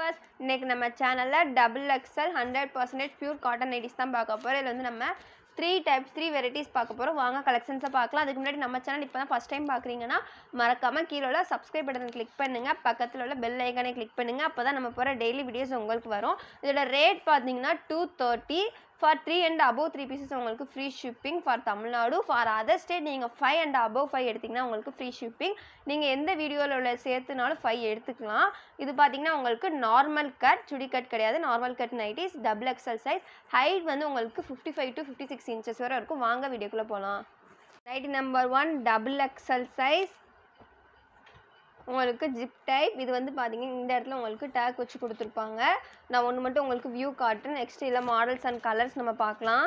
Viewers இன்னைக்கு நம்ம சேனலில் double XL hundred percentage pure cotton nighties தான் பார்க்க போகிறோம் இதில் வந்து நம்ம த்ரீ டைப்ஸ் த்ரீ வெரைட்டிஸ் பார்க்க போகிறோம் வாங்க கலெக்ஷன்ஸை பார்க்கலாம் அதுக்கு முன்னாடி நம்ம சேனல் இப்போ தான் ஃபஸ்ட் டைம் பார்க்குறீங்கன்னா மறக்காமல் கீழே உள்ள சப்ஸ்கிரைப் பட்டனை கிளிக் பண்ணுங்கள் பக்கத்தில் உள்ள பெல் ஐக்கானை கிளிக் பண்ணுங்கள் அப்போ தான் நம்ம போகிற டெய்லி வீடியோஸ் உங்களுக்கு வரும் இதோட ரேட் பார்த்தீங்கன்னா two thirty for three and above three pieces உங்களுக்கு free shipping for Tamil Nadu for other state நீங்கள் ஃபைவ் அண்ட் அபவ் ஃபைவ் எடுத்திங்கன்னா உங்களுக்கு ஃப்ரீ ஷிப்பிங் நீங்கள் எந்த வீடியோவில் உள்ள சேர்த்துனாலும் ஃபைவ் எடுத்துக்கலாம் இது பார்த்தீங்கன்னா உங்களுக்கு நார்மல் கட் சுடி கட் கிடையாது normal cut nighties double XL size height வந்து உங்களுக்கு fifty five to fifty six inches வரை இருக்கும் வாங்க வீடியோக்குள்ளே போகலாம் nighty number one double XL size உங்களுக்கு ஜிப் டைப் இது வந்து பார்த்தீங்கன்னா இந்த இடத்துல உங்களுக்கு டேக் வச்சு கொடுத்துருப்பாங்க நான் ஒன்று மட்டும் உங்களுக்கு வியூ காட்டுறேன் நெக்ஸ்ட் இதில் மாடல்ஸ் அண்ட் கலர்ஸ் நம்ம பார்க்கலாம்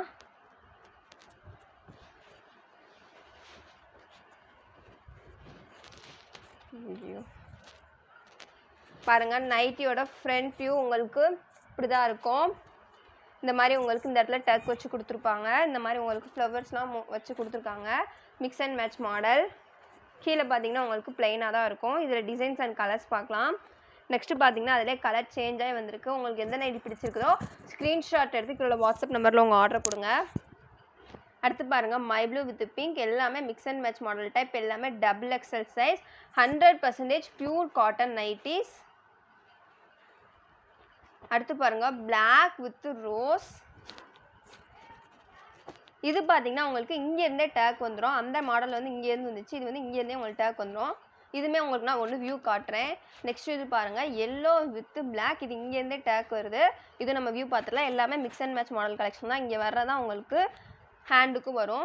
ஐயோ. பாருங்க நைட்டியோட ஃப்ரண்ட் வியூ உங்களுக்கு இப்படி தான் இருக்கும் இந்த மாதிரி உங்களுக்கு இந்த இடத்துல டக் வச்சு கொடுத்துருப்பாங்க இந்த மாதிரி உங்களுக்கு ஃப்ளவர்ஸ்லாம் வச்சு கொடுத்துருக்காங்க மிக்ஸ் அண்ட் மேட்ச் மாடல் கீழே பார்த்தீங்கன்னா உங்களுக்கு பிளெயினாக தான் இருக்கும் இதில் டிசைன்ஸ் அண்ட் கலர்ஸ் பார்க்கலாம் நெக்ஸ்ட்டு பார்த்தீங்கன்னா அதிலே கலர் சேஞ்ச் ஆகி வந்திருக்கு உங்களுக்கு எந்த நைட்டி பிடிச்சிருக்குதோ ஸ்க்ரீன்ஷாட் எடுத்து கீழே வாட்ஸ்அப் நம்பரில் உங்கள் ஆர்டர் கொடுங்க அடுத்து பாருங்கள் மை ப்ளூ வித் பிங்க் எல்லாமே mix and match model type எல்லாமே double XL size hundred percentage pure cotton nighties அடுத்து பாருங்கள் பிளாக் வித் ரோஸ் இது பார்த்தீங்கன்னா உங்களுக்கு இங்கேருந்தே டேக் வந்துடும் அந்த மாடல் வந்து இங்கேருந்து வந்துச்சு இது வந்து இங்கேருந்தே உங்களுக்கு டேக் வந்துடும் இதுவுமே உங்களுக்கு நான் ஒன்று வியூ காட்டுறேன் நெக்ஸ்ட் இது பாருங்கள் எல்லோ வித் பிளாக் இது இங்கேருந்தே டேக் வருது இது நம்ம வியூ பார்த்துலாம் எல்லாமே mix and match model collection தான் இங்கே வர்றதான் உங்களுக்கு ஹேண்டுக்கும் வரும்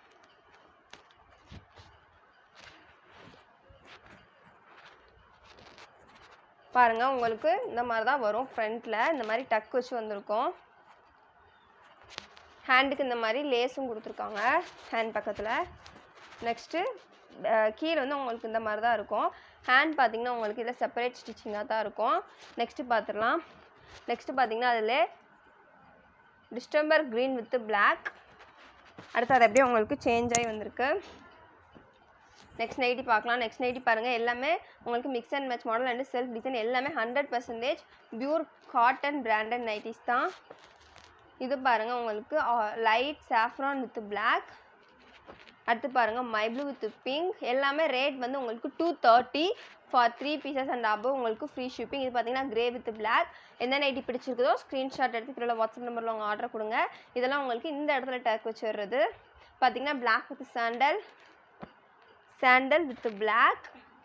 பாருங்கள் உங்களுக்கு இந்த மாதிரி தான் வரும் ஃப்ரண்ட்டில் இந்த மாதிரி டக் வச்சு வந்திருக்கும் ஹேண்டுக்கு இந்த மாதிரி லேஸும் கொடுத்துருக்காங்க ஹேண்ட் பக்கத்தில் நெக்ஸ்ட்டு கீழே வந்து உங்களுக்கு இந்த மாதிரி தான் இருக்கும் ஹேண்ட் பார்த்தீங்கன்னா உங்களுக்கு இதில் செப்பரேட் ஸ்டிச்சிங்காக தான் இருக்கும் நெக்ஸ்ட்டு பார்த்துடலாம் நெக்ஸ்ட்டு பார்த்தீங்கன்னா அதில் டிஸ்டம்பர் க்ரீன் வித் பிளாக் அடுத்து அது அப்படியே உங்களுக்கு சேஞ்ச் ஆகி வந்திருக்கு நெக்ஸ்ட் நைட்டி பார்க்கலாம் நெக்ஸ்ட் நைட்டி பாருங்கள் எல்லாமே உங்களுக்கு mix and match model and self design எல்லாமே hundred percentage pure cotton branded nighties தான் இது பாருங்கள் உங்களுக்கு லைட் சாஃப்ரான் வித் பிளாக் அடுத்து பாருங்கள் மை ப்ளூ வித் பிங்க் எல்லாமே ரேட் வந்து உங்களுக்கு two thirty for three pieces and above உங்களுக்கு ஃப்ரீ ஷிப்பிங் இது பார்த்தீங்கன்னா கிரே வித் பிளாக் எந்த நைட்டி பிடிச்சிருக்குதோ ஸ்க்ரீன்ஷாட் எடுத்து கீழே வாட்ஸ்அப் நம்பரில் உங்கள் ஆர்டர் கொடுங்க இதெல்லாம் உங்களுக்கு இந்த இடத்துல டேக் வச்சு வர்றது பார்த்தீங்கன்னா black with sandal sandal with black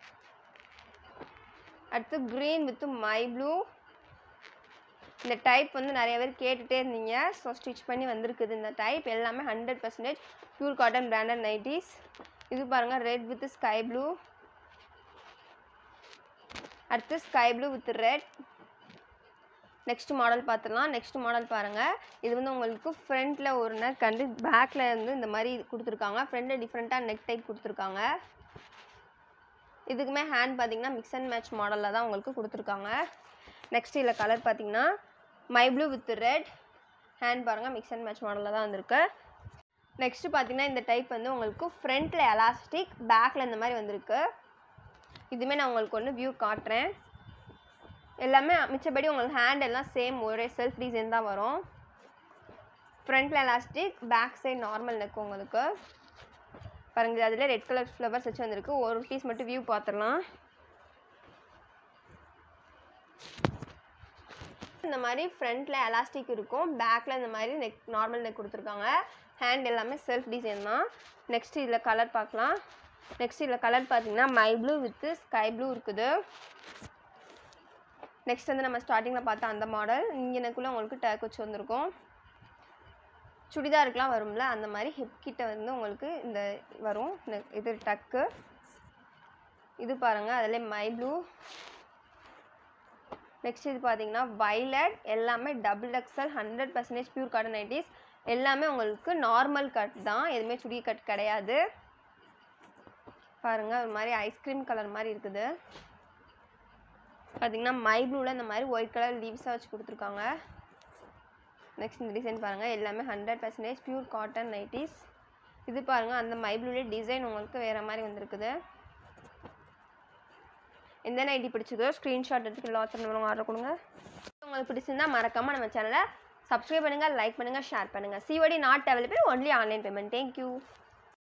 அடுத்து க்ரீன் வித் மை ப்ளூ இந்த டைப் வந்து நிறைய பேர் கேட்டுகிட்டே இருந்தீங்க ஸோ ஸ்டிச் பண்ணி வந்திருக்குது இந்த டைப் எல்லாமே hundred percentage pure cotton branded nighties இது பாருங்கள் ரெட் வித் ஸ்கை ப்ளூ அடுத்து sky blue with red next model பார்த்துடலாம் நெக்ஸ்ட் மாடல் பாருங்கள் இது வந்து உங்களுக்கு ஃப்ரண்ட்டில் ஒரு நெக் அண்டு பேக்கில் வந்து இந்த மாதிரி கொடுத்துருக்காங்க ஃப்ரண்ட்டில் டிஃப்ரெண்ட்டாக நெக் டைப் கொடுத்துருக்காங்க இதுக்குமே ஹேண்ட் பார்த்தீங்கன்னா மிக்ஸ் அண்ட் மேட்ச் மாடலில் தான் உங்களுக்கு கொடுத்துருக்காங்க நெக்ஸ்ட் இதில் கலர் பார்த்தீங்கன்னா மை ப்ளூ வித் ரெட் ஹேண்ட் பாருங்கள் மிக்ஸ் அண்ட் மேட்ச் மாடலில் தான் வந்திருக்கு நெக்ஸ்ட்டு பார்த்தீங்கன்னா இந்த டைப் வந்து உங்களுக்கு ஃப்ரண்ட்டில் எலாஸ்டிக் பேக்கில் இந்த மாதிரி வந்திருக்கு இதுவுமே நான் உங்களுக்கு ஒன்று வியூ காட்டுறேன் எல்லாமே மிச்சபடி உங்களுக்கு ஹேண்ட் எல்லாம் சேம் ஒரே செல்ஃப் டிசைன் தான் வரும் ஃப்ரண்ட்டில் elastic back side normal neck உங்களுக்கு பாருங்கள் அதில் ரெட் கலர் ஃப்ளவர்ஸ் வச்சு வந்திருக்கு ஒரு பீஸ் மட்டும் வியூ பார்த்துடலாம் இந்த மாதிரி ஃப்ரண்ட்டில் எலாஸ்டிக் இருக்கும் பேக்கில் இந்த மாதிரி நெக் நார்மல் நெக் கொடுத்துருக்காங்க ஹேண்ட் எல்லாமே செல்ஃப் டிசைன் தான் நெக்ஸ்ட் இதில் கலர் பார்க்கலாம் நெக்ஸ்ட் இதில் கலர் பார்த்தீங்கன்னா மை ப்ளூ வித்து ஸ்கை ப்ளூ இருக்குது நெக்ஸ்ட் வந்து நம்ம ஸ்டார்டிங்கில் பார்த்தா அந்த மாடல் இங்கே எனக்குள்ளே உங்களுக்கு டேக் வச்சு வந்திருக்கும் சுடிதாருக்கெலாம் வரும்ல அந்த மாதிரி ஹிப் கிட்ட வந்து உங்களுக்கு இந்த வரும் நெக் இது டக்கு இது பாருங்கள் அதில் மை ப்ளூ நெக்ஸ்ட் இது பார்த்தீங்கன்னா வைலட் எல்லாமே double XL hundred percentage pure cotton nighties எல்லாமே உங்களுக்கு நார்மல் கட் தான் எதுவுமே சுடி கட் கிடையாது பாருங்கள் ஒரு மாதிரி ஐஸ்கிரீம் கலர் மாதிரி இருக்குது பார்த்தீங்கன்னா மை ப்ளூவில் இந்த மாதிரி ஒயிட் கலர் லீவ்ஸாக வச்சு கொடுத்துருக்காங்க நெக்ஸ்ட் இந்த டிசைன் பாருங்கள் எல்லாமே hundred percentage pure cotton nighties இது பாருங்கள் அந்த மை ப்ளூலே டிசைன் உங்களுக்கு வேறு மாதிரி வந்திருக்குது எந்த நைட்டி பிடிச்சதோ ஸ்க்ரீன்ஷாட் எடுத்துக்கிட்டு வாட்ஸ்அப் நம்பர் ஆர்டர் கொடுங்க உங்களுக்கு பிடிச்சிருந்தா மறக்காமல் நம்ம சேனலை சப்ஸ்கிரைப் பண்ணுங்கள் லைக் பண்ணுங்கள் ஷேர் பண்ணுங்கள் COD not available only online payment thank you